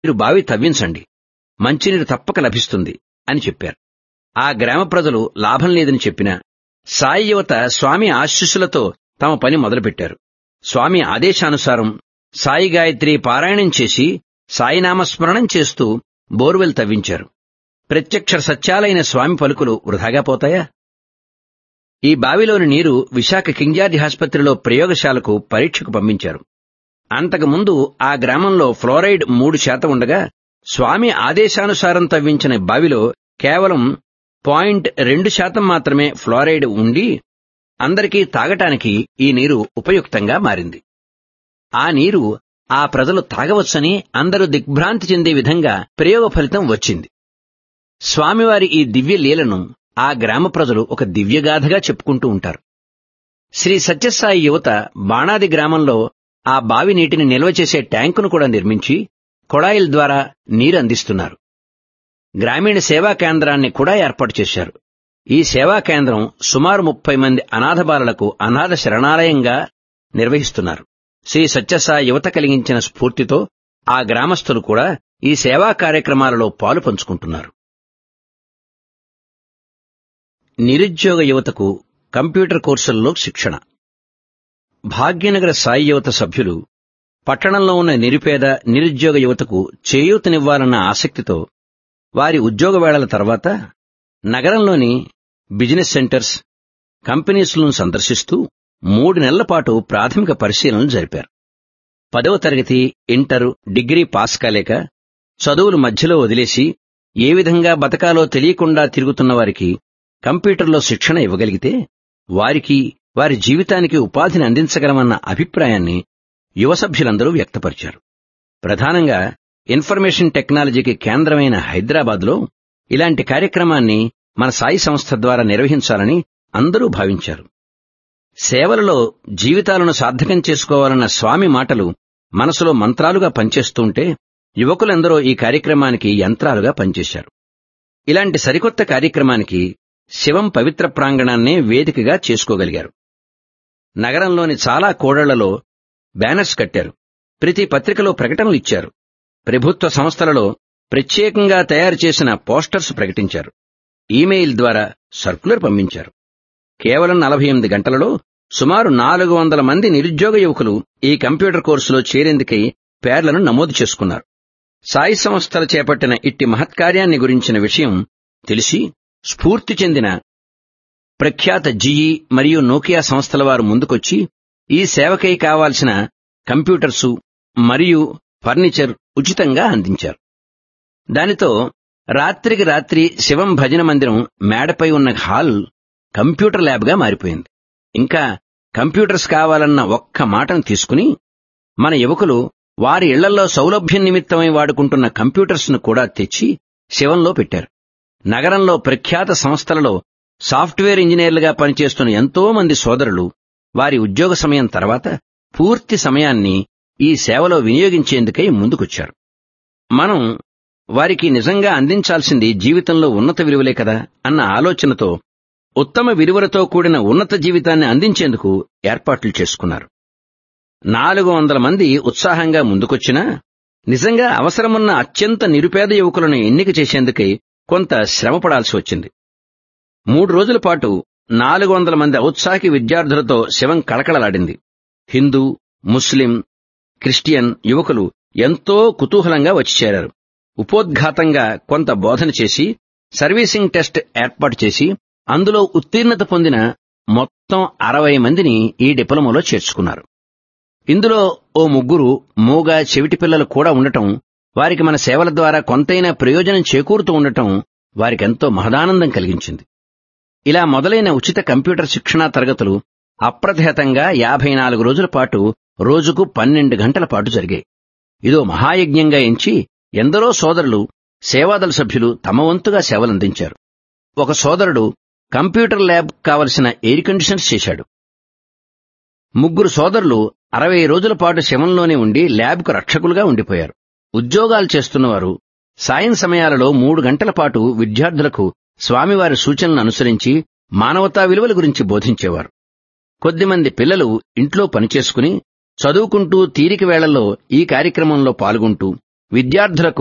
మీరు బావి తవ్వించండి మంచినీరు తప్పక లభిస్తుంది అని చెప్పారు ఆ గ్రామ ప్రజలు లాభం లేదని చెప్పినా సాయి యువత స్వామి ఆశీస్సులతో తమ పని మొదలుపెట్టారు స్వామి ఆదేశానుసారం సాయి గాయత్రి పారాయణం చేసి సాయినామస్మరణం చేస్తూ బోర్వెల్ తవ్వించారు ప్రత్యక్ష సత్యాలైన స్వామి పలుకులు వృధాగా పోతాయా ఈ బావిలోని నీరు విశాఖ కింగ్ జార్జి ఆసుపత్రిలో ప్రయోగశాలకు పరీక్షకు పంపించారు అంతకుముందు ఆ గ్రామంలో ఫ్లోరైడ్ మూడు శాతం ఉండగా స్వామి ఆదేశానుసారం తవ్వించిన బావిలో కేవలం పాయింట్ రెండు శాతం మాత్రమే ఫ్లోరైడ్ ఉండి అందరికీ తాగటానికి ఈ నీరు ఉపయుక్తంగా మారింది ఆ నీరు ఆ ప్రజలు తాగవచ్చని అందరూ దిగ్భ్రాంతి చెందే విధంగా ప్రయోగ ఫలితం వచ్చింది స్వామివారి ఈ దివ్య లీలను ఆ గ్రామ ప్రజలు ఒక దివ్యగాథగా చెప్పుకుంటూ ఉంటారు శ్రీ సత్యసాయి యువత బాణాది గ్రామంలో ఆ బావి నీటిని నిల్వ చేసే ట్యాంకును కూడా నిర్మించి కొళాయిల ద్వారా నీరు అందిస్తున్నారు గ్రామీణ సేవా కేంద్రాన్ని కూడా ఏర్పాటు చేశారు ఈ సేవా కేంద్రం సుమారు ముప్పై మంది అనాథ బాలలకు అనాథ శరణాలయంగా నిర్వహిస్తున్నారు శ్రీ సత్యసాయి యువత కలిగించిన స్ఫూర్తితో ఆ గ్రామస్తులు కూడా ఈ సేవా కార్యక్రమాలలో పాలు పంచుకుంటున్నారు నిరుద్యోగ యువతకు కంప్యూటర్ కోర్సుల్లో శిక్షణ భాగ్యనగర సాయి యువత సభ్యులు పట్టణంలో ఉన్న నిరుపేద నిరుద్యోగ యువతకు చేయూతనివ్వాలన్న ఆసక్తితో వారి ఉద్యోగ వేళల తర్వాత నగరంలోని బిజినెస్ సెంటర్స్ కంపెనీస్లను సందర్శిస్తూ మూడు నెలల పాటు ప్రాథమిక పరిశీలనలు జరిపారు పదవ తరగతి ఇంటర్ డిగ్రీ పాస్ కాలేక చదువులు మధ్యలో వదిలేసి ఏ విధంగా బతకాలో తెలియకుండా తిరుగుతున్న వారికి కంప్యూటర్లో శిక్షణ ఇవ్వగలిగితే వారికి వారి జీవితానికి ఉపాధిని అందించగలమన్న అభిప్రాయాన్ని యువ సభ్యులందరూ వ్యక్తపరిచారు ప్రధానంగా ఇన్ఫర్మేషన్ టెక్నాలజీకి కేంద్రమైన హైదరాబాద్లో ఇలాంటి కార్యక్రమాన్ని మన సాయి సంస్థ ద్వారా నిర్వహించాలని అందరూ భావించారు సేవలలో జీవితాలను సార్థకం చేసుకోవాలన్న స్వామి మాటలు మనసులో మంత్రాలుగా పనిచేస్తుంటే యువకులందరూ ఈ కార్యక్రమానికి యంత్రాలుగా పనిచేశారు ఇలాంటి సరికొత్త కార్యక్రమానికి శివం పవిత్ర ప్రాంగణాన్నే వేదికగా చేసుకోగలిగారు నగరంలోని చాలా కోడళ్లలో బ్యానర్స్ కట్టారు ప్రతి పత్రికలో ప్రకటనలు ఇచ్చారు ప్రభుత్వ సంస్థలలో ప్రత్యేకంగా తయారు చేసిన పోస్టర్స్ ప్రకటించారు ఈమెయిల్ ద్వారా సర్కులర్ పంపించారు కేవలం నలభై ఎనిమిది గంటలలో సుమారు నాలుగు వందల మంది నిరుద్యోగ యువకులు ఈ కంప్యూటర్ కోర్సులో చేరేందుకై పేర్లను నమోదు చేసుకున్నారు సాయి సంస్థలు చేపట్టిన ఇట్టి మహత్కార్యాన్ని గురించిన విషయం తెలిసి స్ఫూర్తి చెందిన ప్రఖ్యాత జిఈ మరియు నోకియా సంస్థల వారు ముందుకొచ్చి ఈ సేవకై కావాల్సిన కంప్యూటర్సు మరియు ఫర్నిచర్ ఉచితంగా అందించారు దానితో రాత్రికి రాత్రి శివం భజన మందిరం మేడపై ఉన్న హాల్ కంప్యూటర్ ల్యాబ్గా మారిపోయింది ఇంకా కంప్యూటర్స్ కావాలన్న ఒక్క మాటను తీసుకుని మన యువకులు వారి ఇళ్లలో సౌలభ్యం నిమిత్తమై వాడుకుంటున్న కంప్యూటర్స్ను కూడా తెచ్చి శివంలో పెట్టారు నగరంలో ప్రఖ్యాత సంస్థలలో సాఫ్ట్వేర్ ఇంజనీర్లుగా పనిచేస్తున్న ఎంతో మంది సోదరులు వారి ఉద్యోగ సమయం తర్వాత పూర్తి సమయాన్ని ఈ సేవలో వినియోగించేందుకై ముందుకొచ్చారు మనం వారికి నిజంగా అందించాల్సింది జీవితంలో ఉన్నత విలువలే కదా అన్న ఆలోచనతో ఉత్తమ విలువలతో కూడిన ఉన్నత జీవితాన్ని అందించేందుకు ఏర్పాట్లు చేసుకున్నారు నాలుగు వందల మంది ఉత్సాహంగా ముందుకొచ్చినా నిజంగా అవసరమున్న అత్యంత నిరుపేద యువకులను ఎన్నిక చేసేందుకై కొంత శ్రమపడాల్సి వచ్చింది మూడు రోజుల పాటు నాలుగు వందల మంది ఔత్సాహిక విద్యార్థులతో శివం కళకళలాడింది హిందూ ముస్లిం క్రిస్టియన్ యువకులు ఎంతో కుతూహలంగా వచ్చి చేరారు ఉపోద్ఘాతంగా కొంత బోధన చేసి సర్వీసింగ్ టెస్ట్ ఏర్పాటు చేసి అందులో ఉత్తీర్ణత పొందిన మొత్తం అరవై మందిని ఈ డిప్లొమాలో చేర్చుకున్నారు ఇందులో ఓ ముగ్గురు మూగ చెవిటి పిల్లలు కూడా ఉండటం వారికి మన సేవల ద్వారా కొంతైనా ప్రయోజనం చేకూరుతూ ఉండటం వారికెంతో మహదానందం కలిగించింది ఇలా మొదలైన ఉచిత కంప్యూటర్ శిక్షణా తరగతులు అప్రతిహతంగా యాభై నాలుగు రోజుల పాటు రోజుకు పన్నెండు గంటల పాటు జరిగాయి ఇదో మహాయజ్ఞంగా ఎంచి ఎందరో సోదరులు సేవాదళ సభ్యులు తమ వంతుగా సేవలందించారు ఒక సోదరుడు కంప్యూటర్ ల్యాబ్ కావలసిన ఎయిర్ కండిషన్స్ చేశాడు ముగ్గురు సోదరులు అరవై రోజుల పాటు శవంలోనే ఉండి ల్యాబ్కు రక్షకులుగా ఉండిపోయారు ఉద్యోగాలు చేస్తున్నవారు సాయం సమయాలలో మూడు గంటల పాటు విద్యార్థులకు స్వామివారి సూచనలను అనుసరించి మానవతా విలువల గురించి బోధించేవారు కొద్దిమంది పిల్లలు ఇంట్లో పనిచేసుకుని చదువుకుంటూ తీరిక వేళల్లో ఈ కార్యక్రమంలో పాల్గొంటూ విద్యార్థులకు